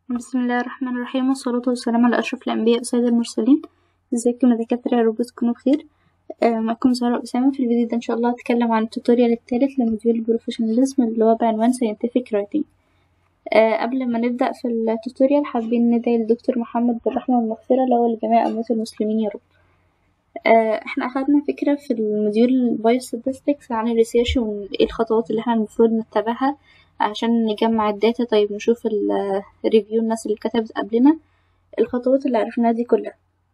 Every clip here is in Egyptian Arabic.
بسم الله الرحمن الرحيم والصلاة والسلام على أشرف الأنبياء وسيد المرسلين ازيكم يا دكاترة يا رب تكونوا بخير آه، معكم زهرة أسامة في الفيديو ده إن شاء الله هتكلم عن التوتوريال التالت لموديول البروفيشناليزم اللي هو بعنوان scientific writing آه، قبل ما نبدأ في التوتوريال حابين ندعي للدكتور محمد بالرحمة والمغفرة له لجميع أموات المسلمين يا رب آه، احنا أخدنا فكرة في الموديول biostatistics عن الريسيرش وايه الخطوات اللي احنا المفروض نتبعها عشان نجمع الداتا طيب نشوف الريفيو الناس اللي كتبت قبلنا الخطوات اللي عرفناها دي كلها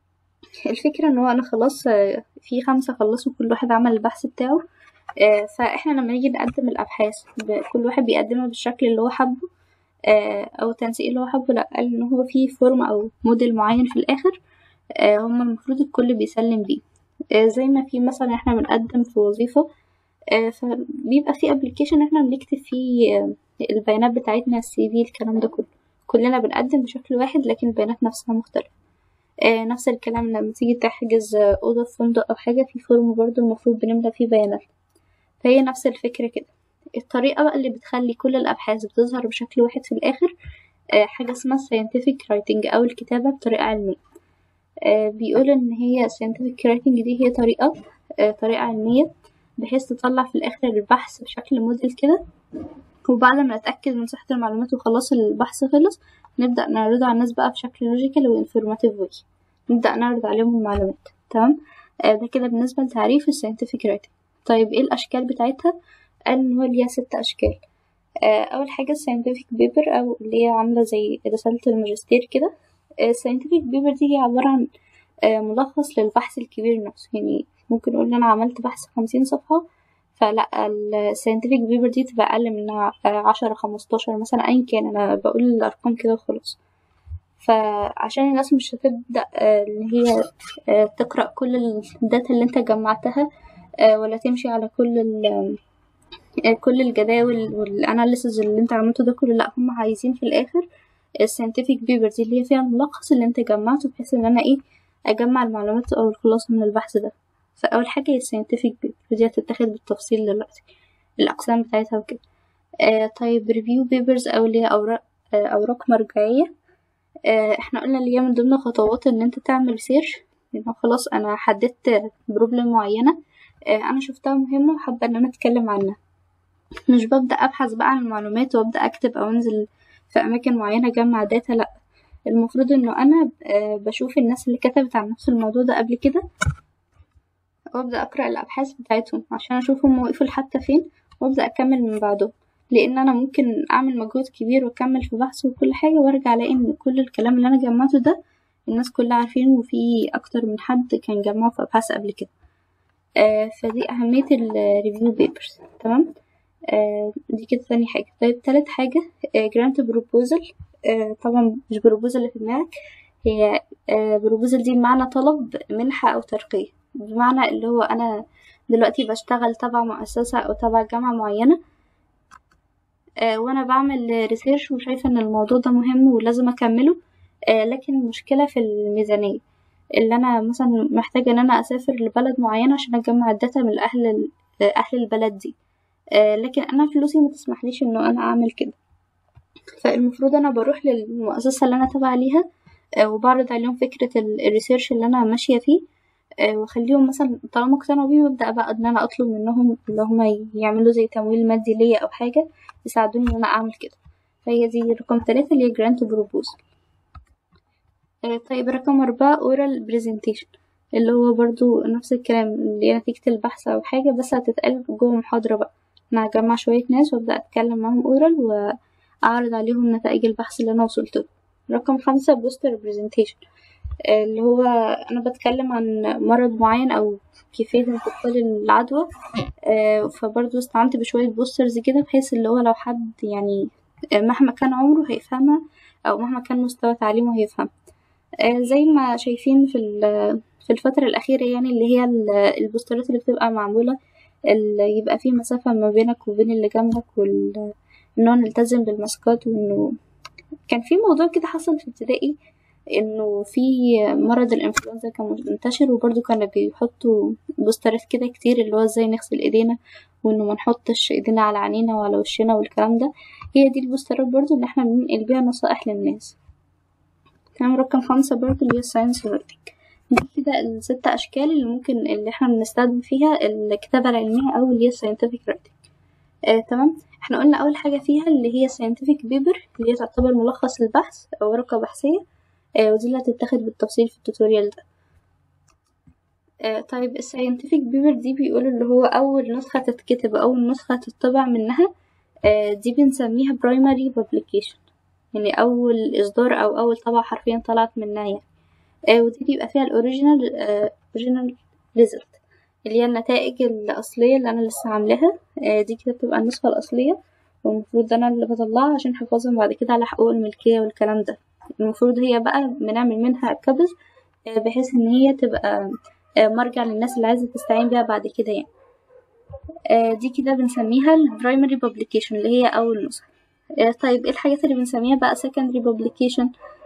الفكرة ان هو انا خلاص آه، في خمسة خلصوا كل واحد عمل البحث بتاعه آه، فاحنا لما نيجي نقدم الابحاث ب- كل واحد بيقدمها بالشكل اللي هو حبه آه، او التنسيق اللي هو حبه لا قال ان هو في فورم او موديل معين في الاخر آه، هما المفروض الكل بيسلم بيه آه، زي ما في مثلا احنا بنقدم في وظيفة آه، فبيبقى في ابلكيشن احنا بنكتب فيه آه، البيانات بتاعتنا السي في الكلام ده كله كلنا بنقدم بشكل واحد لكن البيانات نفسها مختلفة آه، نفس الكلام لما تيجي تحجز آه، أوضة في فندق أو حاجة في فورم برضه المفروض بنملى فيه بيانات فهي نفس الفكرة كده الطريقة بقى اللي بتخلي كل الأبحاث بتظهر بشكل واحد في الآخر آه، حاجة اسمها scientific writing أو الكتابة بطريقة علمية آه، بيقول إن هي scientific writing دي هي طريقة آه، طريقة علمية بحيث تطلع في الآخر البحث بشكل موديل كده وبعد ما نتأكد من صحة المعلومات وخلاص البحث خلص نبدأ نعرضه على الناس بقى بشكل لوجيكال وانفورماتيف واي نبدأ نعرض عليهم المعلومات تمام آه، ده كده بالنسبة لتعريف الساينتفك رايتنج طيب ايه الأشكال بتاعتها قال إن هو ليها ست أشكال آه، أول حاجة الساينتفك بيبر أو اللي هي عاملة زي رسالة الماجستير كده الساينتفك بيبر دي هي عبارة عن آه، ملخص للبحث الكبير نفسه يعني ممكن نقول إن أنا عملت بحث خمسين صفحة فلا الساينتفك بيبر دي تبقى أقل منها عشرة خمستاشر مثلا أيا كان أنا بقول الأرقام كده وخلاص فعشان الناس مش هتبدأ آه، إن هي آه، تقرأ كل الداتا اللي انت جمعتها آه، ولا تمشي على كل ال آه، كل الجداول والاناليسز اللي انت عملته ده كله لا هم عايزين في الاخر الساينتفك بيبر دي اللي هي فيها الملخص اللي انت جمعته بحيث ان انا ايه اجمع المعلومات او الخلاصة من البحث ده فاول حاجة هي الساينتفك بيبر ودي هتتاخد بالتفصيل دلوقتي الاقسام بتاعتها وكده آه طيب ريفيو بيبرز او اللي هي اوراق آه اوراق مرجعية آه احنا قلنا اللي هي من ضمن خطوات ان انت تعمل سيرش انه خلاص انا حددت بروبلم معينة آه انا شفتها مهمة وحابة ان انا اتكلم عنها مش ببدأ ابحث بقى عن المعلومات وابدأ اكتب او انزل في اماكن معينة اجمع داتا لا المفروض انه انا آه بشوف الناس اللي كتبت عن نفس الموضوع ده قبل كده وابدأ اقرأ الابحاث بتاعتهم عشان اشوف هم وقفوا لحد فين وابدأ اكمل من بعدهم لان انا ممكن اعمل مجهود كبير واكمل في بحث وكل حاجة وارجع الاقي ان كل الكلام اللي انا جمعته ده الناس كلها عارفينه وفي اكتر من حد كان جمعه في ابحاث قبل كده آه فدي اهمية الريفيو بيبرز تمام آه دي كده تاني حاجة طيب تالت حاجة جرانت بروبوزل طبعا مش بروبوزل اللي في دماغك هي بروبوزل دي بمعنى طلب منحة أو ترقية بمعنى اللي هو أنا دلوقتي بشتغل تبع مؤسسة أو تبع جامعة معينة آه، وانا بعمل ريسيرش وشايفة ان الموضوع ده مهم ولازم اكمله آه، لكن المشكلة في الميزانية اللي انا مثلا محتاجة ان انا اسافر لبلد معينة عشان اجمع الداتا من اهل ال- آه، اهل البلد دي آه، لكن انا فلوسي ما تسمحليش انه انا اعمل كده فالمفروض انا بروح للمؤسسة اللي انا تابعة ليها آه، وبعرض عليهم فكرة ال- الريسيرش اللي انا ماشية فيه آه، واخليهم مثلا طالما اقتنعوا بيه ببدأ بقى ان انا اطلب منهم اللي هما يعملوا زي تمويل مادي ليا او حاجة يساعدوني ان انا اعمل كده فهي دي رقم ثلاثة اللي هي جرانت بروبوزل طيب رقم أربعة oral presentation اللي هو برضو نفس الكلام اللي هي نتيجة البحث أو حاجة بس هتتقال جوه محاضرة بقى أنا هجمع شوية ناس وأبدأ أتكلم معاهم oral وأعرض عليهم نتائج البحث اللي أنا وصلت له رقم خمسة بوستر presentation اللي هو أنا بتكلم عن مرض معين أو كيفية انتقال العدوى آه، فبرضه استعنت بشوية بوسترز كده بحيث اللي هو لو حد يعني آه، مهما كان عمره هيفهمها أو مهما كان مستوى تعليمه هيفهم آه، زي ما شايفين في ال- في الفترة الأخيرة يعني اللي هي ال- البوسترات اللي بتبقى معمولة اللي يبقى فيه مسافة ما بينك وبين اللي جنبك وال إنه نلتزم بالماسكات وإنه كان في موضوع كده حصل في ابتدائي إنه في مرض الإنفلونزا كان منتشر وبرضه كانوا بيحطوا بوسترات كده كتير اللي هو ازاي نغسل ايدينا وانه ما نحطش ايدينا على عينينا وعلى وشنا والكلام ده هي دي البوسترات برضو اللي احنا بننقل بيها نصائح للناس تمام رقم خمسة برضه اللي هي الساينس رايتنج دي كده الست أشكال اللي ممكن اللي احنا بنستخدم فيها الكتابة العلمية أو اللي هي الساينتفك رايتنج آه تمام احنا قلنا أول حاجة فيها اللي هي scientific بيبر اللي هي تعتبر ملخص للبحث أو ورقة بحثية آه ودي اللي هتتاخد بالتفصيل في التوتوريال ده آه طيب الساينتفك بيبر دي بيقول اللي هو أول نسخة تتكتب أو أول نسخة تطبع منها آه دي بنسميها primary publication يعني أول إصدار أو أول طبعة حرفيا طلعت منها يعني آه ودي بيبقى فيها الأوريجينال أوريجينال ريزلت اللي هي النتائج الأصلية اللي أنا لسه عاملاها آه دي كده بتبقى النسخة الأصلية والمفروض أنا اللي بطلعها عشان حفاظا بعد كده على حقوق الملكية والكلام ده المفروض هي بقى بنعمل منها كبز آه بحيث إن هي تبقى آه مرجع للناس اللي عايزة تستعين بيها بعد كده يعني آه دي كده بنسميها البرايمري publication اللي هي أول نسخة آه طيب ايه الحاجات اللي بنسميها بقى secondary publication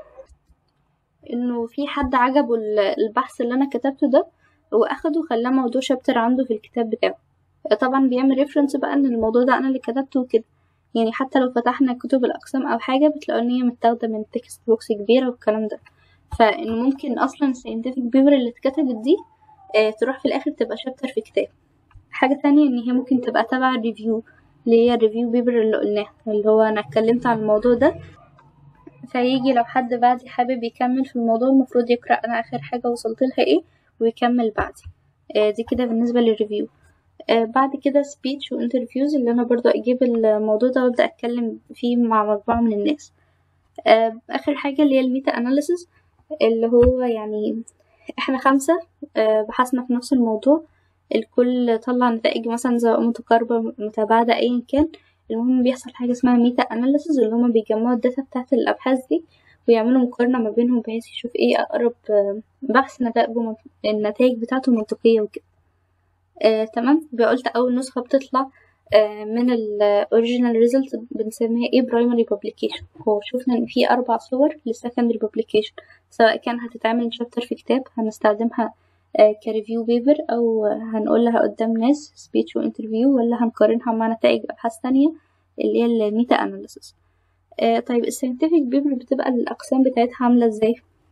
انه في حد عجبه البحث اللي انا كتبته ده واخده وخلاه موضوع شابتر عنده في الكتاب بتاعه طبعا بيعمل ريفرنس بقى ان الموضوع ده انا اللي كتبته وكده يعني حتى لو فتحنا كتب الاقسام او حاجه بتلاقوا ان هي متاخده من تكست بوكس كبيره والكلام ده فانه ممكن اصلا الساينتفك بيبر اللي اتكتبت دي آه تروح في الاخر تبقى شابتر في كتاب حاجه تانية ان هي ممكن تبقى تبع الريفيو اللي هي الريفيو بيبر اللي قلناها اللي هو انا اتكلمت عن الموضوع ده فيجي لو حد بعدي حابب يكمل في الموضوع المفروض يقرأ أنا آخر حاجة وصلت لها إيه ويكمل بعدي آه دي كده بالنسبة للريفيو آه بعد كده سبيتش وانترفيوز اللي أنا برضو أجيب الموضوع ده وأبدأ أتكلم فيه مع مجموعة من الناس آه آخر حاجة اللي هي الميتا أناليسيس اللي هو يعني إحنا خمسة آه بحثنا في نفس الموضوع الكل طلع نتائج مثلا سواء متقاربة متباعدة أيا كان المهم بيحصل حاجة اسمها ميتا أناليسيس اللي هما بيجمعوا الداتا بتاعت الأبحاث دي ويعملوا مقارنة ما بينهم بحيث يشوف ايه أقرب بحث نتائجه النتائج بتاعته منطقية وكده آه تمام يبقى قلت أول نسخة بتطلع آه من ال original result بنسميها ايه primary publication هو شوفنا إن في أربع صور ل secondary publication سواء كان هتتعمل شابتر في كتاب هنستخدمها آه كريفيو بيبر أو هنقولها قدام ناس سبيتش وانترفيو ولا هنقارنها مع نتائج أبحاث تانية اللي هي الميتا أناليسيس آه طيب الساينتفك بيبر بتبقى الأقسام بتاعتها عاملة ازاي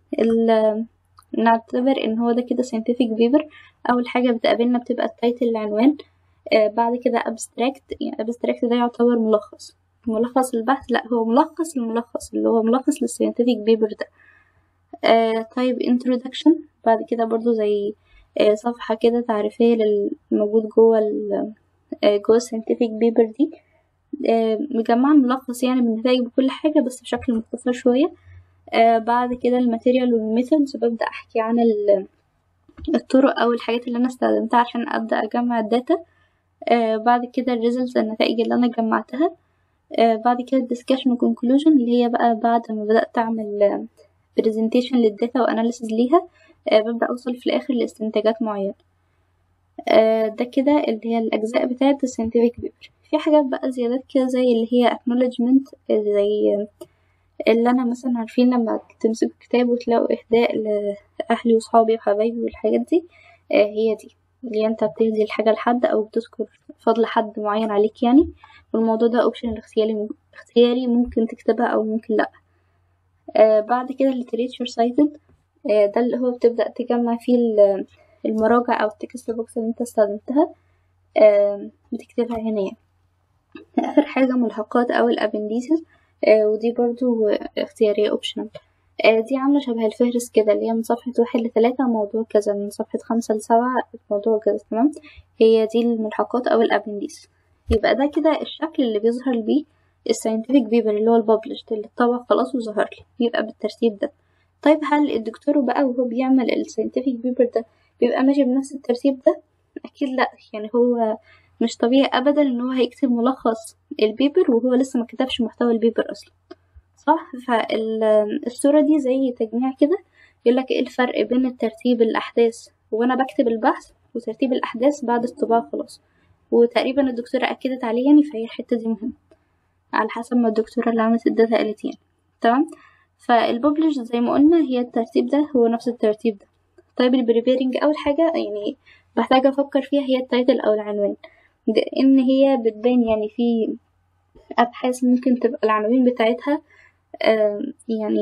نعتبر ان هو ده كده ساينتفك بيبر اول حاجه بتقابلنا بتبقى التايتل العنوان آه بعد كده ابستراكت يعني ابستراكت ده يعتبر ملخص ملخص البحث لا هو ملخص للملخص اللي هو ملخص للساينتفك بيبر ده آه طيب introduction بعد كده برضو زي آه صفحة كده تعريفية للموجود جوه ال جوه الساينتفك بيبر دي آه مجمعة ملخص يعني بالنتائج بكل حاجة بس بشكل مختصر شوية آه بعد كده الماتيريال والميثودز ببدأ أحكي عن الطرق أو الحاجات اللي أنا استخدمتها عشان أبدأ أجمع الداتا آه بعد كده الريزلتس النتائج اللي أنا جمعتها آه بعد كده الديسكشن وكونكلوجن اللي هي بقى بعد ما بدأت أعمل برزنتيشن للداتا وأناليسيز ليها آه ببدأ أوصل في الآخر لاستنتاجات معينة آه ده كده اللي هي الأجزاء بتاعة الساينتفك بيبر في حاجات بقى زيادات كده زي اللي هي acknowledgement زي اللي أنا مثلا عارفين لما تمسكوا كتاب وتلاقوا إهداء لأهلي وصحابي وحبايبي والحاجات دي آه هي دي اللي انت بتهدي الحاجة لحد أو بتذكر فضل حد معين عليك يعني والموضوع ده اوبشن اختياري اختياري ممكن تكتبها أو ممكن لأ آه بعد كده literature cited آه ده اللي هو بتبدأ تجمع فيه المراجع أو التكست بوكس اللي انت استخدمتها آه بتكتبها هنا يعني. آخر حاجة ملحقات أو الأبنديسز آه ودي برضو اختيارية اوبشنال آه دي عاملة شبه الفهرس كده اللي هي من صفحة واحد لتلاتة موضوع كذا من صفحة خمسة لسبعة موضوع كذا تمام هي دي الملحقات أو الأبنديس يبقى ده كده الشكل اللي بيظهر بيه الساينتفك بيبر اللي هو الببلشد اللي اتطبع خلاص وظهر لي بيبقى بالترتيب ده طيب هل الدكتور بقى وهو بيعمل الساينتفك بيبر ده بيبقى ماشي بنفس الترتيب ده أكيد لأ يعني هو مش طبيعي أبدا إن هو هيكتب ملخص البيبر وهو لسه ما كتبش محتوى البيبر أصلا صح فالصورة دي زي تجميع كده يقولك ايه الفرق بين الترتيب الأحداث وأنا بكتب البحث وترتيب الأحداث بعد الطباعة خلاص وتقريبا الدكتورة أكدت عليه يعني فهي الحتة دي مهمة على حسب ما الدكتورة اللي عملت الداتا قالت يعني تمام فالببلش زي ما قلنا هي الترتيب ده هو نفس الترتيب ده طيب البريبيرنج أول حاجة يعني بحتاج أفكر فيها هي التايتل أو العنوان لأن هي بتبان يعني في أبحاث ممكن تبقى العناوين بتاعتها يعني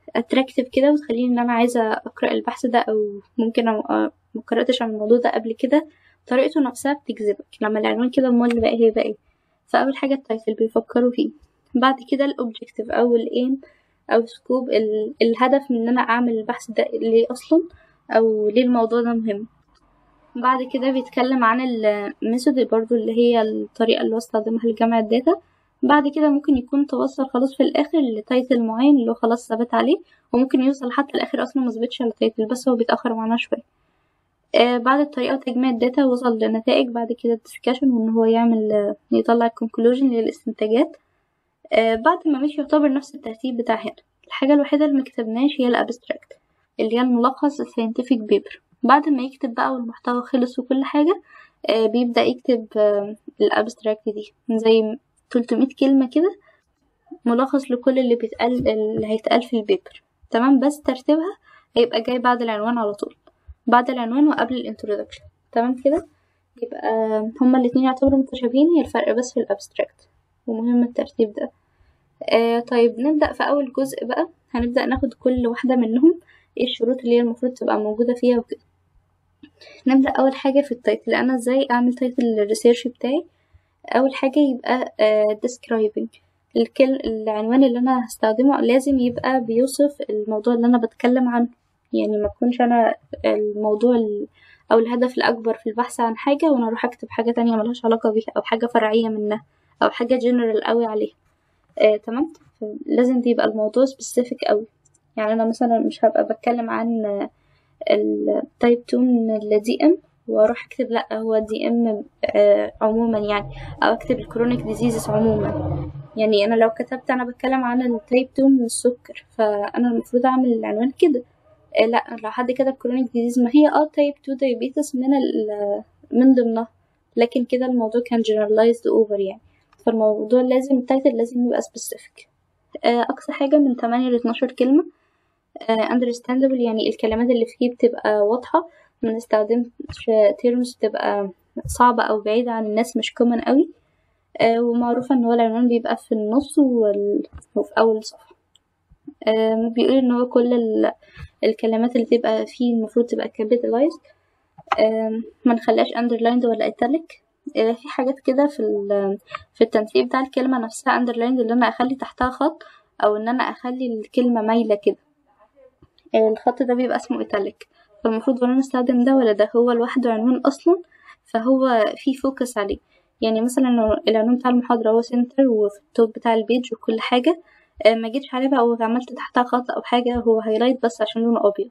اتراكتيف كده وتخليني ان انا عايزه اقرا البحث ده او ممكن أ- مقرأتش عن الموضوع ده قبل كده طريقته نفسها بتجذبك لما العنوان كده امال بقى هيبقى ايه فاول حاجه التايتل بيفكروا فيه بعد كده الاوبجكتيف او الايم او سكوب الهدف من ان انا اعمل البحث ده ليه اصلا او ليه الموضوع ده مهم بعد كده بيتكلم عن الميثود برضو اللي هي الطريقة اللي هو استخدمها لجمع الداتا بعد كده ممكن يكون توصل خلاص في الآخر لتايتل معين اللي هو خلاص ثبت عليه وممكن يوصل حتى الآخر أصلا مظبطش على تايتل بس هو بيتأخر معانا شوية آه بعد الطريقة تجميع الداتا وصل لنتائج بعد كده الديسكشن وإن هو يعمل آه يطلع الكونكلوجن للاستنتاجات آه بعد ما مشي يعتبر نفس الترتيب بتاع هنا الحاجة الوحيدة اللي مكتبناش هي الابستراكت اللي هي الملخص الساينتفك بيبر بعد ما يكتب بقى والمحتوى خلص وكل حاجة آه بيبدأ يكتب آه الابستراكت دي زي 300 كلمة كده ملخص لكل اللي بيتقال اللي هيتقال في البيبر تمام بس ترتيبها هيبقى جاي بعد العنوان على طول بعد العنوان وقبل الانترودكشن تمام كده يبقى هما الاتنين يعتبروا متشابهين هي الفرق بس في الابستراكت ومهم الترتيب ده آه طيب نبدأ في أول جزء بقى هنبدأ ناخد كل واحدة منهم ايه الشروط اللي هي المفروض تبقى موجودة فيها وكده نبدأ أول حاجة في التايتل أنا ازاي أعمل تايتل للريسيرش بتاعي أول حاجة يبقى آه describing الكل العنوان اللي أنا هستخدمه لازم يبقى بيوصف الموضوع اللي أنا بتكلم عنه يعني ما تكونش أنا الموضوع ال... أو الهدف الأكبر في البحث عن حاجة وأنا أروح أكتب حاجة تانية ملهاش علاقة بيها أو حاجة فرعية منها أو حاجة جنرال قوي عليها آه، تمام لازم يبقى الموضوع سبيسيفيك قوي يعني انا مثلا مش هبقى بتكلم عن التايب 2 من الدي ام واروح اكتب لا هو دي ام آه عموما يعني او اكتب الكرونيك ديزيزز عموما يعني انا لو كتبت انا بتكلم عن التايب 2 من السكر فانا المفروض اعمل العنوان كده آه لا لو حد كتب كرونيك ديزيز ما هي اه تايب 2 دايابيتس من من ضمنها لكن كده الموضوع كان generalized over يعني فالموضوع لازم التايتل لازم يبقى سبيسيفيك اقصى حاجه من 8 ل 12 كلمه understandable يعني الكلمات اللي فيه بتبقى واضحه ما نستخدمش terms بتبقى صعبه او بعيده عن الناس مش common قوي ومعروفه ان هو العنوان بيبقى في النص وفي اول صفحه بيقول ان هو كل الكلمات اللي تبقى فيه المفروض تبقى capitalized ما نخليهاش underlined ولا italic في حاجات كده في في التنسيق بتاع الكلمة نفسها underlined اللي أنا أخلي تحتها خط أو إن أنا أخلي الكلمة مايلة كده الخط ده بيبقى اسمه إيتاليك فالمفروض ولا نستخدم ده ولا ده هو لوحده عنوان أصلا فهو في فوكس عليه يعني مثلا العنوان بتاع المحاضرة هو سنتر وفي التوب بتاع البيج وكل حاجة ما جيتش عليه بقى وعملت تحتها خط أو حاجة هو هايلايت بس عشان لونه أبيض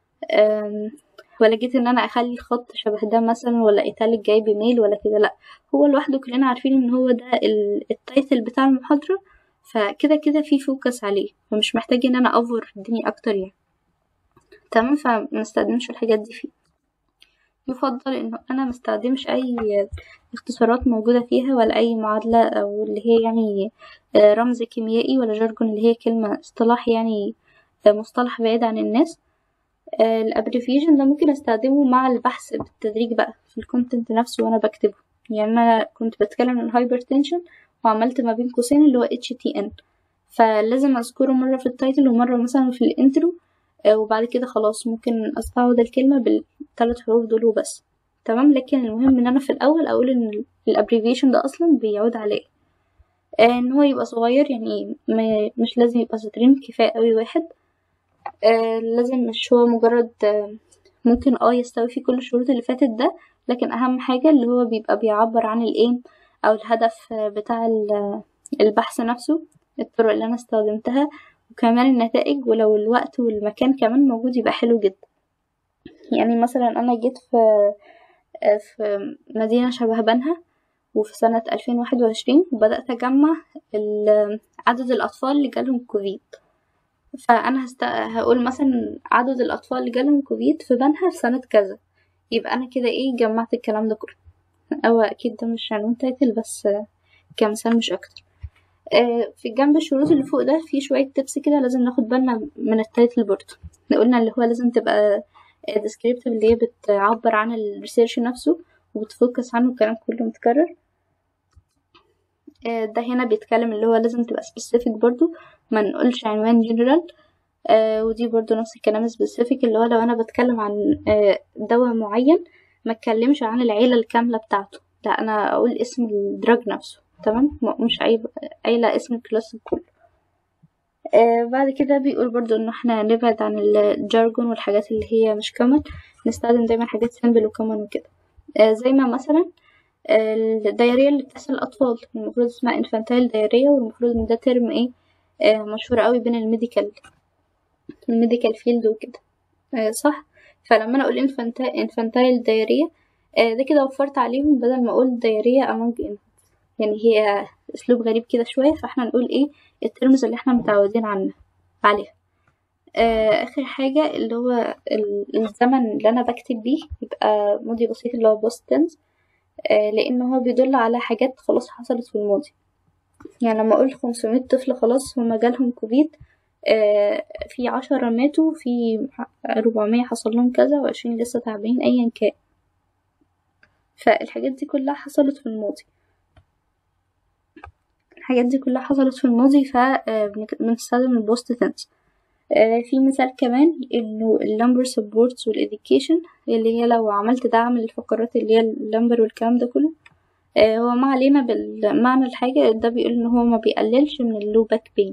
ولا جيت ان انا اخلي خط شبه ده مثلا ولا ايتاليك جاي بميل ولا كده لا هو لوحده كلنا عارفين ان هو ده التايتل بتاع المحاضرة فكده كده في فوكس عليه فمش محتاج ان انا افور الدنيا اكتر يعني تمام فمستخدمش الحاجات دي فيه يفضل انه انا مستخدمش اي اختصارات موجودة فيها ولا اي معادلة او اللي هي يعني رمز كيميائي ولا جارجون اللي هي كلمة اصطلاح يعني مصطلح بعيد عن الناس الابريفيشن ده ممكن استخدمه مع البحث بالتدريج بقى في الكونتنت نفسه وانا بكتبه يعني انا كنت بتكلم عن الهايبرتنشن وعملت ما بين قوسين اللي هو اتش تي ان فلازم اذكره مره في التايتل ومره مثلا في الانترو وبعد كده خلاص ممكن استعوض الكلمه بالثلاث حروف دول وبس تمام لكن المهم ان انا في الاول اقول ان الابريفيشن ده اصلا بيعود على ان هو يبقى صغير يعني مش لازم يبقى سطرين كفايه قوي واحد آه لازم مش هو مجرد آه ممكن اه يستوي في كل الشروط اللي فاتت ده لكن اهم حاجة اللي هو بيبقى بيعبر عن الايم او الهدف آه بتاع البحث نفسه الطرق اللي انا استخدمتها وكمان النتائج ولو الوقت والمكان كمان موجود يبقى حلو جدا يعني مثلا انا جيت في في مدينة شبه بنها وفي سنة 2021 وبدأت أجمع عدد الأطفال اللي جالهم كوفيد فانا هست... هقول مثلا عدد الاطفال اللي جالهم كوفيد في بنها في سنه كذا يبقى انا كده ايه جمعت الكلام ده كله او اكيد ده مش عنوان تايتل بس كمثال مش اكتر في جنب الشروط اللي فوق ده في شويه تبس كده لازم ناخد بالنا من التايتل برضه قلنا اللي هو لازم تبقى ديسكريبتيف اللي هي بتعبر عن الريسيرش نفسه وبتفوكس عنه الكلام كله متكرر ده هنا بيتكلم اللي هو لازم تبقى سبيسيفيك برضو ما نقولش عنوان جنرال آه ودي برضو نفس الكلام سبيسيفيك اللي هو لو انا بتكلم عن آه دواء معين ما اتكلمش عن العيلة الكاملة بتاعته لا انا اقول اسم الدراج نفسه تمام مش عيب قايلة اسم الكلاس كله آه بعد كده بيقول برضو انه احنا نبعد عن الجارجون والحاجات اللي هي مش كومن نستخدم دايما حاجات سيمبل وكومن وكده آه زي ما مثلا آه الدايرية اللي بتحصل الأطفال المفروض اسمها انفانتايل دايرية والمفروض ان ده ترم ايه آه مشهور قوي بين الميديكال الميديكال فيلد وكده آه صح فلما انا اقول انفانتايل دايرية آه ده كده وفرت عليهم بدل ما اقول دايرية among infants يعني هي اسلوب غريب كده شوية فاحنا نقول ايه الترمز اللي احنا متعودين عنها عليها آه اخر حاجة اللي هو الزمن اللي انا بكتب بيه يبقى ماضي بسيط اللي هو باست تنس آه لان هو بيدل على حاجات خلاص حصلت في الماضي يعني لما اقول 500 طفل خلاص هما جالهم كوفيد آه في عشرة ماتوا في ربعمية حصل لهم كذا وعشرين لسه تعبانين ايا كان فالحاجات دي كلها حصلت في الماضي الحاجات دي كلها حصلت في الماضي فبنستخدم البوست تنس في مثال كمان انه اللمبر سبورتس والإديوكيشن اللي هي لو عملت دعم للفقرات اللي هي اللمبر والكلام ده كله هو ما علينا بالمعنى الحاجة ده بيقول ان هو ما بيقللش من اللو باك بين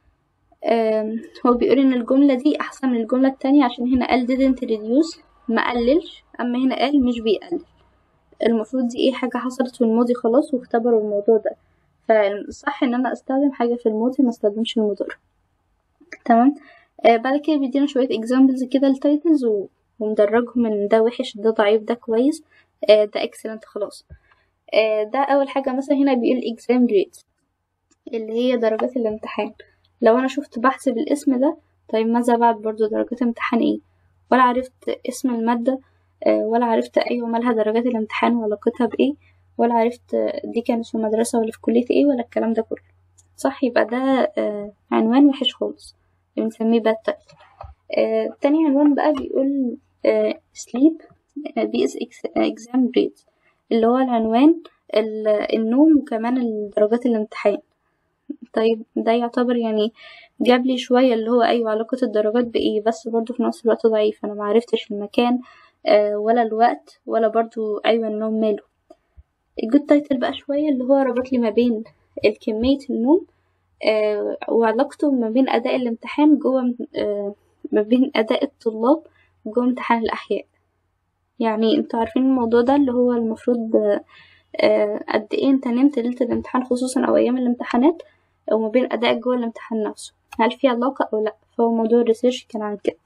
هو بيقول ان الجملة دي احسن من الجملة التانية عشان هنا قال didn't reduce ما قللش اما هنا قال مش بيقلل المفروض دي ايه حاجة حصلت في الماضي خلاص واختبروا الموضوع ده فالصح ان انا استخدم حاجة في الماضي ما استخدمش المضارع تمام آه بعد كده بيدينا شوية examples كده التايتلز ومدرجهم ان ده وحش ده ضعيف ده كويس آه ده excellent خلاص آه ده اول حاجة مثلا هنا بيقول exam grades اللي هي درجات الامتحان لو انا شفت بحث بالاسم ده طيب ماذا بعد برضو درجات امتحان ايه ولا عرفت اسم المادة ولا عرفت ايوه مالها درجات الامتحان وعلاقتها بايه ولا عرفت دي كانت في مدرسة ولا في كلية ايه ولا الكلام ده كله صح يبقى ده عنوان وحش خالص بنسميه باد تايتل تاني عنوان بقى بيقول سليب بي اس اكزام جريدز اللي هو العنوان النوم وكمان درجات الامتحان طيب ده يعتبر يعني جاب لي شوية اللي هو أيوة علاقة الدرجات بإيه بس برضو في نفس الوقت ضعيف أنا معرفتش المكان آه ولا الوقت ولا برضو أيوة النوم ماله الجود تايتل بقى شوية اللي هو ربط لي ما بين الكمية النوم آه وعلاقته ما بين أداء الامتحان جوه آه ما بين أداء الطلاب جوه امتحان الأحياء يعني انتوا عارفين الموضوع ده اللي هو المفروض آه قد ايه انت نمت ليلة الامتحان خصوصا أو أيام الامتحانات وما بين أدائك جوه الامتحان نفسه هل في علاقة أو لأ فهو موضوع الريسيرش كان عن كده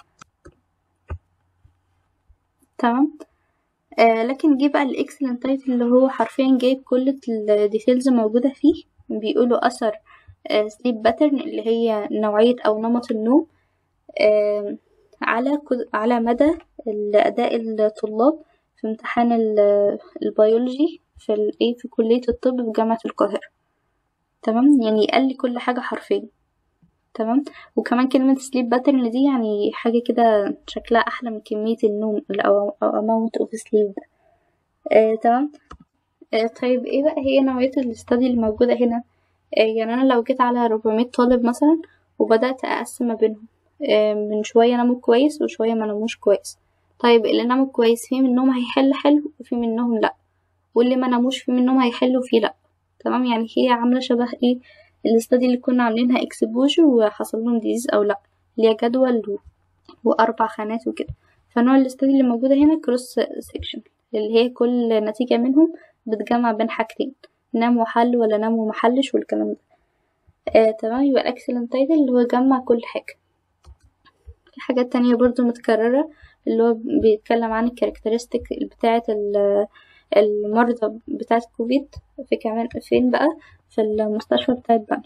تمام آه لكن جه بقى الاكسلنت تايتل اللي هو حرفيا جايب كل الديتيلز موجودة فيه بيقولوا أثر آه سليب باترن اللي هي نوعية أو نمط النوم آه على على مدى أداء الطلاب في امتحان البيولوجي في الايه في كلية الطب بجامعة القاهرة تمام يعني قال لي كل حاجة حرفيا تمام وكمان كلمة سليب باترن دي يعني حاجة كده شكلها أحلى من كمية النوم أو أو amount of sleep ده آه تمام آه طيب ايه بقى هي نوعية الاستادي اللي موجودة هنا آه يعني أنا لو جيت على 400 طالب مثلا وبدأت أقسم ما بينهم آه من شوية ناموا كويس وشوية ما ناموش كويس طيب اللي ناموا كويس في منهم هيحل حلو وفي منهم لأ واللي ما ناموش في منهم هيحلوا فيه لأ تمام يعني هي عاملة شبه ايه الاستادي اللي كنا عاملينها اكسبوجر وحصل لهم ديزيز او لا اللي هي جدول واربع خانات وكده فنوع الاستادي اللي موجودة هنا كروس سيكشن اللي هي كل نتيجة منهم بتجمع بين حاجتين نام وحل ولا نام ومحلش والكلام ده آه تمام يبقى الاكسلنت تايتل اللي هو جمع كل حاجة في حاجات تانية برضو متكررة اللي هو بيتكلم عن الكاركترستيك بتاعة المرضى بتاعة كوفيد في كمان فين بقى في المستشفى بتاعة بنا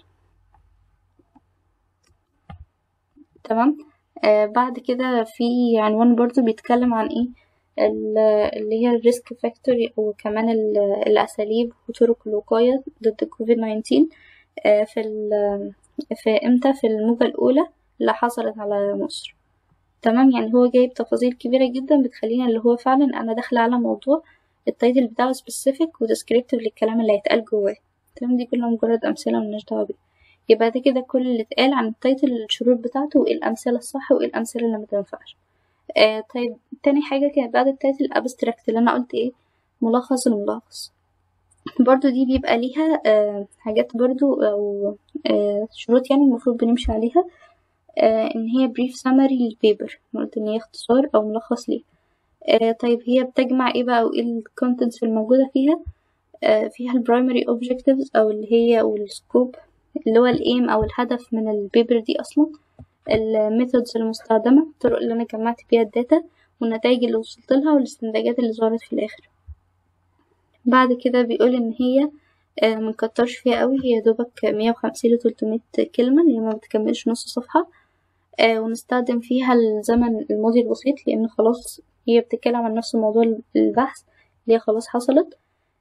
تمام آه بعد كده في عنوان برضو بيتكلم عن ايه اللي هي الريسك فاكتوري وكمان الأساليب وطرق الوقاية ضد كوفيد 19 آه في في امتى في الموجة الأولى اللي حصلت على مصر تمام يعني هو جايب تفاصيل كبيرة جدا بتخلينا اللي هو فعلا أنا داخلة على موضوع التايتل بتاعه سبيسيفيك وديسكريبتيف للكلام اللي هيتقال جواه تمام دي كلها مجرد أمثلة ملناش دعوة بيها يبقى ده كده كل اللي اتقال عن التايتل الشروط بتاعته وايه الأمثلة الصح وايه الأمثلة اللي متنفعش آه طيب تاني حاجة كانت بعد التايتل الابستراكت اللي أنا قلت ايه ملخص الملخص برضو دي بيبقى ليها آه حاجات برضو أو آه شروط يعني المفروض بنمشي عليها آه إن هي brief summary للبيبر قلت إن هي اختصار أو ملخص ليه آه طيب هي بتجمع ايه بقى وايه ال contents الموجودة فيها آه فيها ال primary objectives أو اللي هي والسكوب اللي هو الأيم أو الهدف من البيبر دي أصلا الميثودز المستخدمة الطرق اللي أنا جمعت بيها الداتا والنتائج اللي وصلت لها والاستنتاجات اللي ظهرت في الآخر بعد كده بيقول إن هي آه منكترش فيها قوي هي دوبك مية وخمسين لتلتمية كلمة اللي ما بتكملش نص صفحة آه ونستخدم فيها الزمن الماضي البسيط لأن خلاص هي بتتكلم عن نفس موضوع البحث اللي هي خلاص حصلت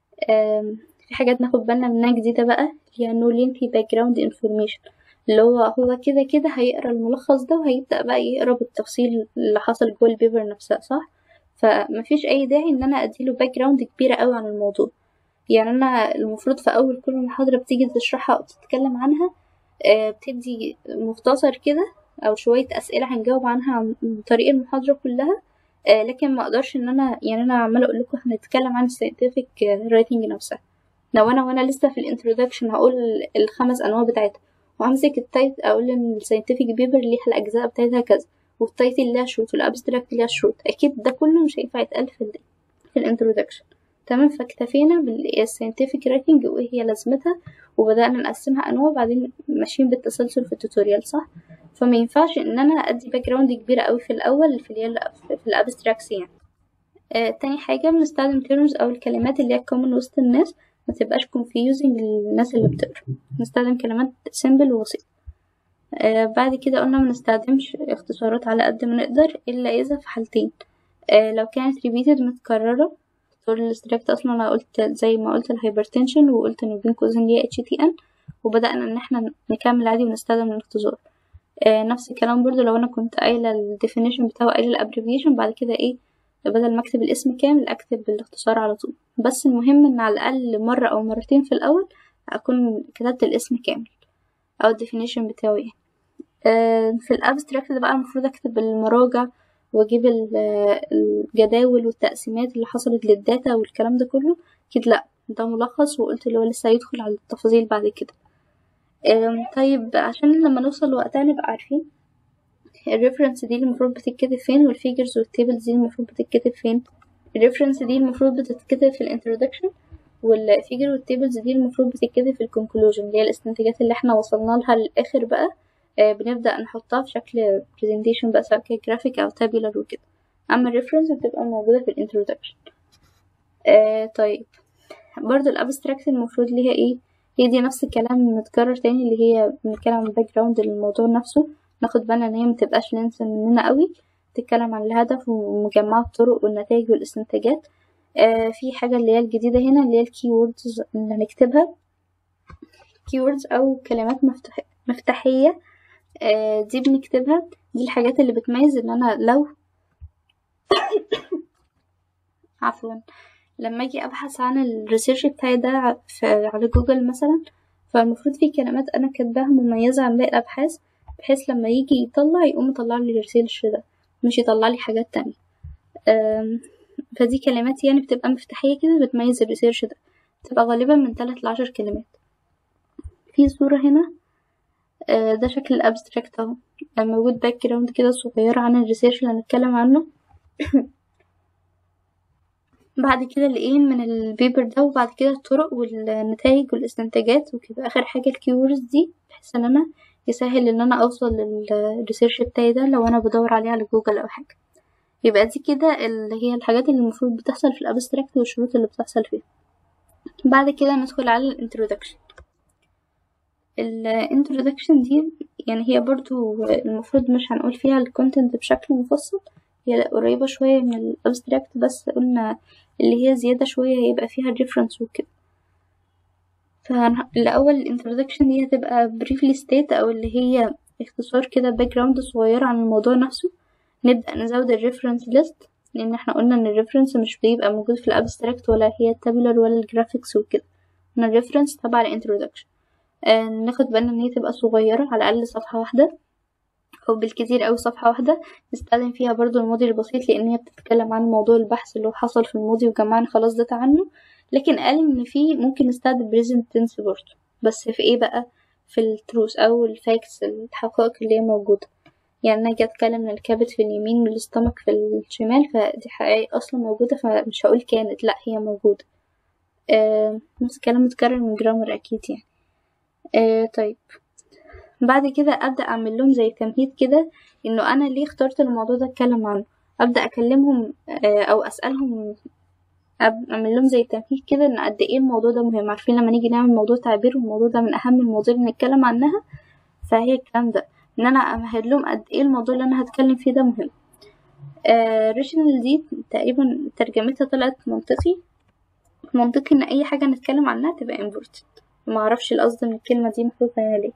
آه في حاجات ناخد بالنا منها جديدة بقى هي no lengthy background information اللي هو هو كده كده هيقرا الملخص ده وهيبدأ بقى يقرا بالتفصيل اللي حصل جوه البيبر نفسها صح فمفيش أي داعي إن أنا أديله باك جراوند كبيرة أوي عن الموضوع يعني أنا المفروض في أول كل محاضرة بتيجي تشرحها أو تتكلم عنها آه بتدي مختصر كده أو شوية أسئلة هنجاوب عنها عن طريق المحاضرة كلها آه لكن ما أقدرش إن أنا يعني أنا عمالة أقول لكم هنتكلم عن الساينتفك رايتنج نفسها لو أنا وأنا لسه في الانترودكشن هقول الخمس أنواع بتاعتها وهمسك التايت أقول إن الساينتفك بيبر ليها الأجزاء بتاعتها كذا والتايتل ليها شروط والابستراكت ليها شروط اكيد ده كله مش هينفع يتقال في ال في الانترودكشن تمام فاكتفينا بالساينتفك رايتنج وايه هي لازمتها وبدأنا نقسمها انواع وبعدين ماشيين بالتسلسل في التوتوريال صح فما ينفعش ان انا ادي باك جراوند كبيره قوي في الاول في اللي في الابستراكس يعني آه تاني حاجه بنستخدم تيرمز او الكلمات اللي هي كومن وسط الناس ما تبقاش confusing للناس اللي بتقرا نستخدم كلمات سيمبل وبسيطه آه بعد كده قلنا منستخدمش اختصارات على قد ما نقدر إلا إذا في حالتين آه لو كانت repeated متكررة طول الاستراكت أصلا أنا قلت زي ما قلت الهايبرتنشن وقلت إن بين قوسين ليها اتش تي ان وبدأنا إن احنا نكمل عادي ونستخدم الاختصار آه نفس الكلام برضو لو أنا كنت قايلة الديفينيشن بتاعه قايلة الابريفيشن بعد كده ايه بدل ما اكتب الاسم كامل اكتب بالاختصار على طول بس المهم ان على الاقل مرة او مرتين في الاول اكون كتبت الاسم كامل او الديفينيشن بتاعه يعني في الابستراكت ده بقى المفروض اكتب المراجع واجيب الجداول والتقسيمات اللي حصلت للداتا والكلام ده كله اكيد لا ده ملخص وقلت اللي هو لسه هيدخل على التفاصيل بعد كده طيب عشان لما نوصل وقتها نبقى عارفين الريفرنس دي المفروض بتتكتب فين والفيجرز والتيبلز دي المفروض بتتكتب فين الريفرنس دي المفروض بتتكتب في الانترودكشن والفيجر والتيبلز دي المفروض بتتكتب في الكونكلوجن اللي هي الاستنتاجات اللي احنا وصلنا لها للاخر بقى آه بنبدأ نحطها في شكل presentation بقى سواء جرافيك أو tabular وكده أما الريفرنس بتبقى موجودة في الانترودكشن آه طيب برضو الابستراكت المفروض ليها ايه هي دي نفس الكلام متكرر تاني اللي هي بنتكلم عن الباك جراوند للموضوع نفسه ناخد بالنا ان هي متبقاش لينس مننا قوي تتكلم عن الهدف ومجمعة الطرق والنتائج والاستنتاجات آه في حاجة اللي هي الجديدة هنا اللي هي الكي ووردز اللي هنكتبها كي ووردز أو كلمات مفتح مفتاحية آه دي بنكتبها دي الحاجات اللي بتميز ان انا لو عفوا لما اجي ابحث عن الريسيرش بتاعي ده على جوجل مثلا فالمفروض في كلمات انا كاتباها مميزة عن باقي الابحاث بحيث لما يجي يطلع يقوم يطلع لي الريسيرش ده مش يطلع لي حاجات تانية فدي كلمات يعني بتبقى مفتاحية كده بتميز الريسيرش ده بتبقى غالبا من تلات لعشر كلمات في صورة هنا ده شكل الابستراكت اهو موجود باك جراوند كده صغيرة عن الريسيرش اللي هنتكلم عنه بعد كده الايم من البيبر ده وبعد كده الطرق والنتائج والاستنتاجات وكده اخر حاجة الكيوردز دي بحيث ان انا يسهل ان انا اوصل للريسيرش بتاعي ده لو انا بدور عليه على جوجل او حاجة يبقى دي كده اللي هي الحاجات اللي المفروض بتحصل في الابستراكت والشروط اللي بتحصل فيها بعد كده ندخل على الانترودكشن الانترودكشن دي يعني هي برضو المفروض مش هنقول فيها الكونتنت بشكل مفصل هي قريبة شوية من الابستراكت بس قلنا اللي هي زيادة شوية هيبقى فيها الريفرنس وكده فالأول الانترودكشن دي هتبقى briefly state أو اللي هي اختصار كده باك جراوند صغيرة عن الموضوع نفسه نبدأ نزود الريفرنس ليست لأن احنا قلنا إن الريفرنس مش بيبقى موجود في الابستراكت ولا هي التابلر ولا الجرافيكس وكده إن الريفرنس تبع الانترودكشن آه ناخد بالنا ان هي تبقى صغيرة على الاقل صفحة واحدة او بالكتير اوي صفحة واحدة نستخدم فيها برضو الماضي البسيط لان هي بتتكلم عن موضوع البحث اللي هو حصل في الماضي وجمعنا خلاص داتا عنه لكن قال ان في ممكن نستخدم present tense برضو بس في ايه بقى في التروث او الفاكتس الحقائق اللي هي موجودة يعني انا اجي اتكلم ان الكبد في اليمين والاستمك في الشمال فدي حقيقة اصلا موجودة فمش هقول كانت لا هي موجودة آه نفس الكلام متكرر من جرامر اكيد يعني آه طيب بعد كده ابدا اعمل لهم زي تمهيد كده انه انا ليه اخترت الموضوع ده اتكلم عنه ابدا اكلمهم آه او اسالهم اعمل لهم زي تمهيد كده ان قد ايه الموضوع ده مهم عارفين لما نيجي نعمل موضوع تعبير والموضوع ده من اهم المواضيع اللي نتكلم عنها فهي الكلام ده ان انا امهد لهم قد ايه الموضوع اللي انا هتكلم فيه ده مهم آه ريشنال دي تقريبا ترجمتها طلعت منطقي منطقي ان اي حاجه نتكلم عنها تبقى important ما اعرفش القصد من الكلمه دي محطوطه هنا ليه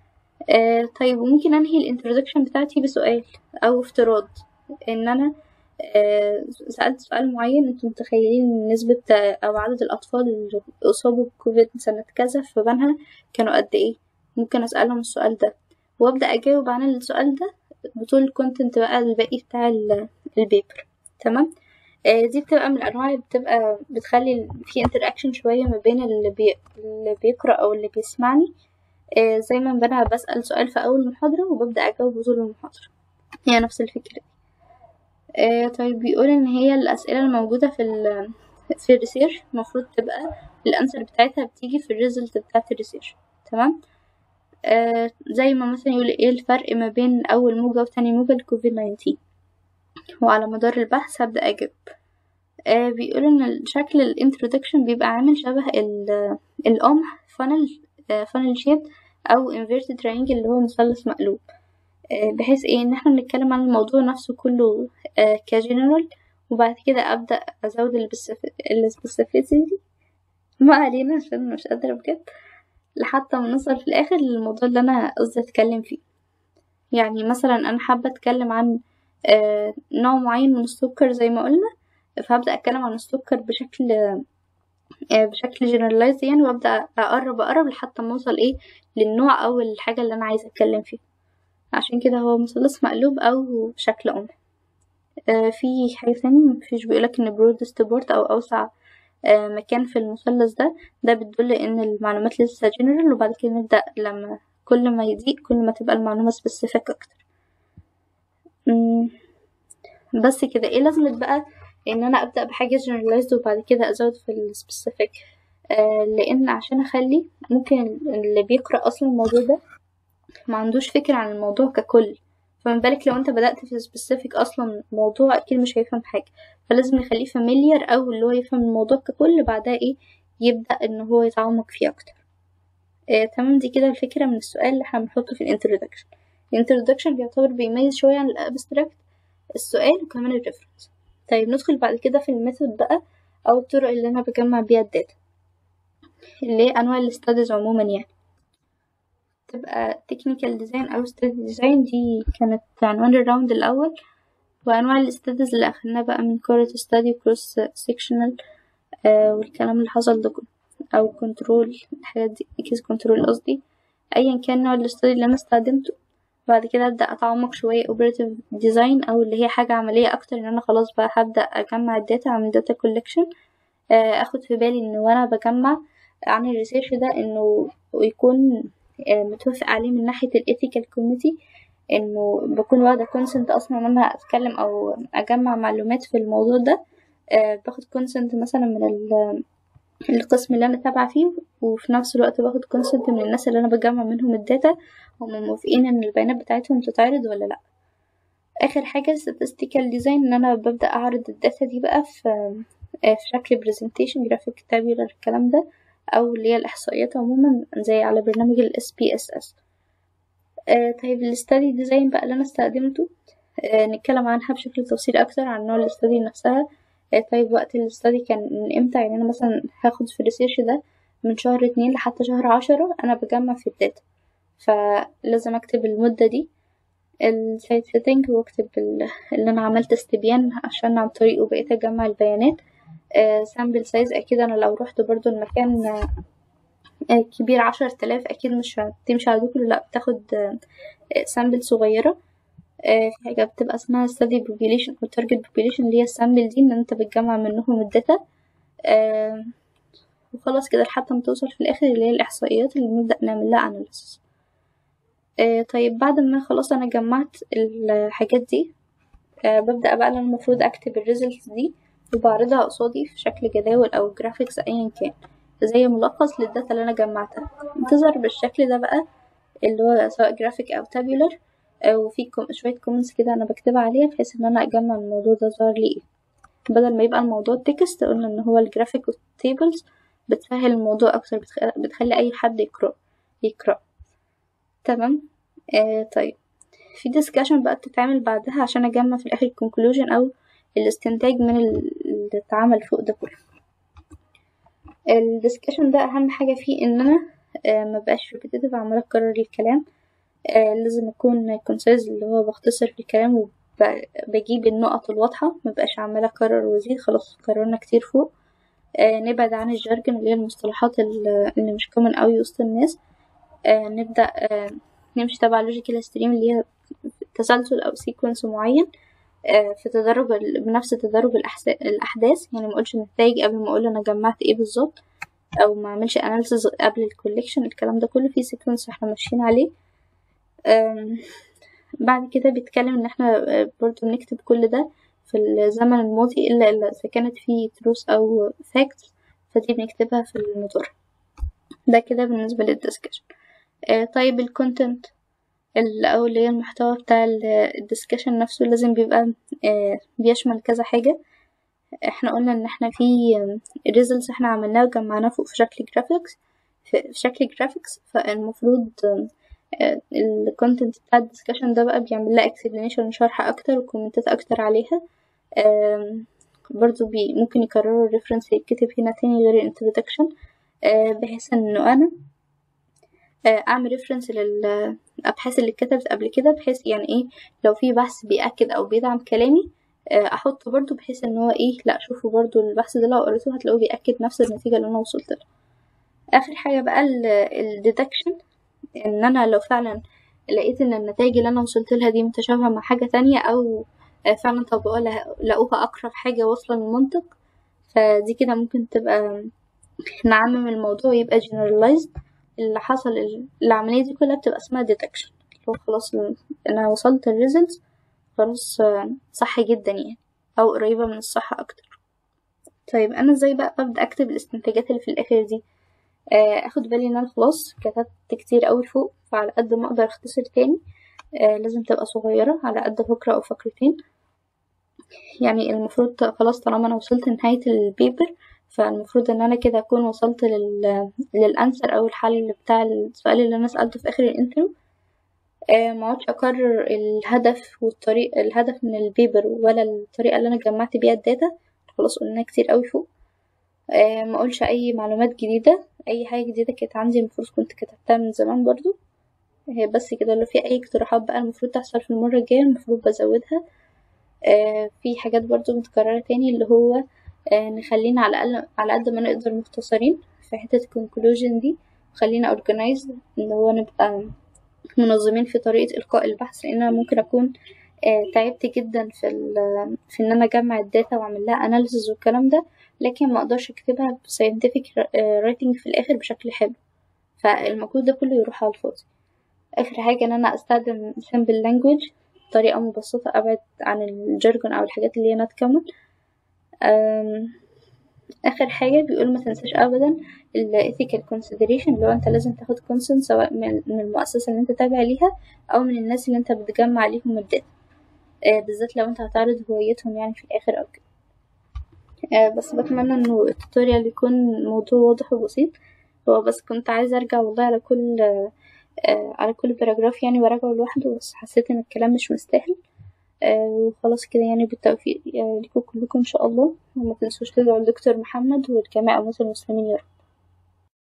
آه طيب ممكن انهي الانترودكشن بتاعتي بسؤال او افتراض ان انا آه سألت سؤال معين انتوا متخيلين نسبة او عدد الاطفال اللي اصابوا بكوفيد سنة كذا في بنها كانوا قد ايه ممكن اسألهم السؤال ده وابدأ اجاوب عن السؤال ده بطول الكونتنت بقى الباقي بتاع البيبر تمام آه دي بتبقى من الانواع اللي بتبقى بتخلي في انتراكشن شوية ما بين اللي, بي... اللي بيقرأ او اللي بيسمعني آه زي ما انا بسأل سؤال في اول محاضرة وببدأ اجاوب طول المحاضرة هي نفس الفكرة دي آه طيب بيقول ان هي الاسئله الموجوده في ال في الريسيرش المفروض تبقى الانسر بتاعتها بتيجي في الريزلت بتاعت الريسيرش تمام آه زي ما مثلا يقول ايه الفرق ما بين اول موجه وتاني موجه لكوفيد 19 وعلى مدار البحث هبدا اجاوب آه بيقول ان شكل الانترودكشن بيبقى عامل شبه القمح فانل فانل شيب او inverted triangle اللي هو مثلث مقلوب بحيث ايه ان احنا بنتكلم عن الموضوع نفسه كله آه كجنرال وبعد كده ابدا ازود السبيسيفيسيتي ما علينا عشان مش قادره بجد لحتى ما نوصل في الاخر للموضوع اللي انا قصدي اتكلم فيه يعني مثلا انا حابه اتكلم عن آه نوع معين من السكر زي ما قلنا فهبدا اتكلم عن السكر بشكل آه بشكل جنرالايز يعني وابدا اقرب اقرب لحتى ما اوصل ايه للنوع او الحاجه اللي انا عايزه اتكلم فيها عشان كده هو مثلث مقلوب او شكل قمح آه في حاجة تانية مفيش بيقولك ان broadest board او اوسع آه مكان في المثلث ده ده بتدل ان المعلومات لسه general وبعد كده نبدأ لما كل ما يضيق كل ما تبقى المعلومة specific اكتر بس كده ايه لازمة بقى ان انا ابدأ بحاجة generalized وبعد كده ازود في السبيسيفيك آه لان عشان اخلي ممكن اللي بيقرأ اصلا الموضوع ده ما عندوش فكرة عن الموضوع ككل فما بالك لو انت بدأت في سبيسيفيك اصلا موضوع اكيد مش هيفهم حاجة فلازم نخليه فاميليار او اللي هو يفهم الموضوع ككل بعدها ايه يبدأ ان هو يتعمق فيه اكتر آه تمام دي كده الفكرة من السؤال اللي احنا بنحطه في الانترودكشن الانترودكشن بيعتبر بيميز شوية عن الابستراكت السؤال وكمان الريفرنس طيب ندخل بعد كده في الميثود بقى او الطرق اللي انا بجمع بيها الداتا اللي هي انواع الاستاديز عموما يعني تبقى تكنيكال ديزاين او ستادي ديزاين دي كانت عنوان الراوند الاول وانواع الاستاديز اللي اخدناه بقى من كورة ستادي كروس سيكشنال آه والكلام اللي حصل ده كله او كنترول الحاجات دي كيس كنترول قصدي ايا كان نوع الاستادي اللي انا استخدمته بعد كده ابدا اتعمق شويه اوبريتيف ديزاين او اللي هي حاجه عمليه اكتر ان انا خلاص بقى هبدا اجمع الداتا اعمل داتا كولكشن آه اخد في بالي ان وانا بجمع عن الريسيرش ده انه يكون متوافق عليه من ناحية الإيثيكال كوميتي إنه بكون واخدة كونسنت أصلا إن أنا أتكلم أو أجمع معلومات في الموضوع ده أه باخد كونسنت مثلا من القسم اللي أنا تابعة فيه وفي نفس الوقت باخد كونسنت من الناس اللي أنا بجمع منهم الداتا هم موافقين إن البيانات بتاعتهم تتعرض ولا لأ آخر حاجة statistical design إن أنا ببدأ أعرض الداتا دي بقى في في شكل presentation جرافيك tabular الكلام ده او اللي هي الاحصائيات عموما زي على برنامج ال SPSS آه طيب الستادي ديزاين بقى اللي انا استخدمته آه نتكلم عنها بشكل تفصيل اكتر عن نوع الاستادي نفسها آه طيب وقت الاستادي كان من امتى يعني انا مثلا هاخد في الريسيرش ده من شهر اتنين لحتى شهر عشرة انا بجمع في الداتا فلازم اكتب المدة دي السايت سيتنج واكتب اللي انا عملت استبيان عشان عن طريقه بقيت اجمع البيانات سامبل سايز اكيد انا لو رحت برضو المكان كبير عشر تلاف أكيد مش هتمشي على ده كله لأ بتاخد سامبل صغيرة في حاجة بتبقى اسمها study population أو target population اللي هي السامبل دي إن انت بتجمع منهم الداتا وخلاص كده لحد ما توصل في الآخر اللي هي الإحصائيات اللي بنبدأ نعمل لها analysis طيب بعد ما خلاص أنا جمعت الحاجات دي ببدأ بقى أنا المفروض أكتب الريزلتس دي وبعرضها قصادي في شكل جداول أو جرافيكس أيا كان زي ملخص للداتا اللي أنا جمعتها بتظهر بالشكل ده بقى اللي هو سواء جرافيك أو تابيولر وفي شوية كومنتس كده أنا بكتبها عليها بحيث إن أنا أجمع الموضوع ده ظهر لي ايه بدل ما يبقى الموضوع تكست قلنا إن هو الجرافيك والتيبلز بتسهل الموضوع أكتر بتخلي أي حد يقرأ يقرأ تمام آه طيب في ديسكشن بقى بتتعمل بعدها عشان أجمع في الآخر conclusion أو الاستنتاج من اللي اتعمل فوق ده كله الديسكشن ده أهم حاجة فيه إن أنا آه مبقاش repetitive عمالة أكرر الكلام آه لازم أكون concise اللي هو بختصر في الكلام وبجيب النقط الواضحة مبقاش عمالة أكرر وأزيد خلاص كررنا كتير فوق آه نبعد عن الجرجن اللي هي المصطلحات اللي مش كومن أوي وسط الناس آه نبدأ آه نمشي تبع لوجيكال ستريم اللي هي تسلسل أو سيكونس معين آه في تدرج بنفس تدرج الأحداث يعني مقولش النتايج قبل ما أقول أنا جمعت ايه بالظبط أو ما أعملش أناليسز قبل الكوليكشن الكلام ده كله في سيكونس احنا ماشيين عليه بعد كده بيتكلم إن احنا برضه بنكتب كل ده في الزمن الماضي إلا إلا إذا كانت فيه تروس أو فاكتس فدي بنكتبها في المدور ده كده بالنسبة للدسكشن آه طيب الكونتنت أو اللي هي المحتوى بتاع الدسكشن نفسه لازم بيبقى آه بيشمل كذا حاجة احنا قلنا ان احنا في ريزلتس احنا عملناه وجمعناه فوق في شكل جرافيكس في شكل جرافيكس فالمفروض الكونتنت بتاع الدسكشن ده بقى بيعمل لها اكسبلانيشن شرح اكتر وكومنتات اكتر عليها برضو بي ممكن يكرروا الريفرنس يتكتب هنا تاني غير الانترودكشن بحيث انه انا اعمل ريفرنس للابحاث اللي اتكتبت قبل كده بحيث يعني ايه لو في بحث بيأكد او بيدعم كلامي احطه برضو بحيث ان هو ايه لا شوفوا برضو البحث ده لو قريتوه هتلاقوه بيأكد نفس النتيجة اللي انا وصلت لها اخر حاجة بقى الديتكشن ان انا لو فعلا لقيت ان النتائج اللي انا وصلت لها دي متشابهة مع حاجة تانية او فعلا طبقوها لقوها اقرب حاجة واصلة للمنطق فدي كده ممكن تبقى نعمم الموضوع يبقى generalized اللي حصل العملية دي كلها بتبقى اسمها detection اللي هو خلاص انا وصلت الريزلتس خلاص صح جدا يعني او قريبة من الصح اكتر طيب انا ازاي بقى ببدأ اكتب الاستنتاجات اللي في الاخر دي اخد بالي ان انا خلاص كتبت كتير اوي فوق فعلى قد ما اقدر اختصر تاني لازم تبقى صغيرة على قد فقرة او فقرتين يعني المفروض خلاص طالما انا وصلت لنهاية البيبر فالمفروض ان انا كده اكون وصلت لل... للانسر او الحل بتاع السؤال اللي انا سألته في اخر الانترو آه ما اقعدش اكرر الهدف والطريق الهدف من البيبر ولا الطريقه اللي انا جمعت بيها الداتا خلاص قلناها كتير قوي فوق آه ما اقولش اي معلومات جديده اي حاجه جديده كانت عندي المفروض كنت كتبتها من زمان برضو آه بس كده لو في اي اقتراحات بقى المفروض تحصل في المره الجايه المفروض بزودها آه في حاجات برضو متكرره تاني اللي هو آه نخلينا على الأقل على قد ما نقدر مختصرين في حتة conclusion دي خلينا organized إن هو نبقى منظمين في طريقة إلقاء البحث لأن أنا ممكن أكون آه تعبت جدا في في إن أنا أجمع الداتا وأعمل لها analysis والكلام ده لكن ما أقدرش أكتبها ب scientific writing في الآخر بشكل حلو فالمجهود ده كله يروح على الفاضي آخر حاجة إن أنا أستخدم simple language بطريقة مبسطة أبعد عن الجرجن أو الحاجات اللي هي not common اخر حاجه بيقول ما تنساش ابدا ال ethical consideration اللي هو انت لازم تاخد consent سواء من المؤسسه اللي انت تابع ليها او من الناس اللي انت بتجمع عليهم الداتا آه بالذات لو انت هتعرض هويتهم يعني في الاخر او كده آه بس بتمنى انه التوتوريال يكون موضوع واضح وبسيط هو بس كنت عايزه ارجع والله على كل آه على كل باراجراف يعني وراجعه لوحده بس حسيت ان الكلام مش مستاهل آه وخلاص كده يعني بالتوفيق يعني لكم كلكم ان شاء الله وما تنسوش تدعوا الدكتور محمد والجميع اموات المسلمين يا رب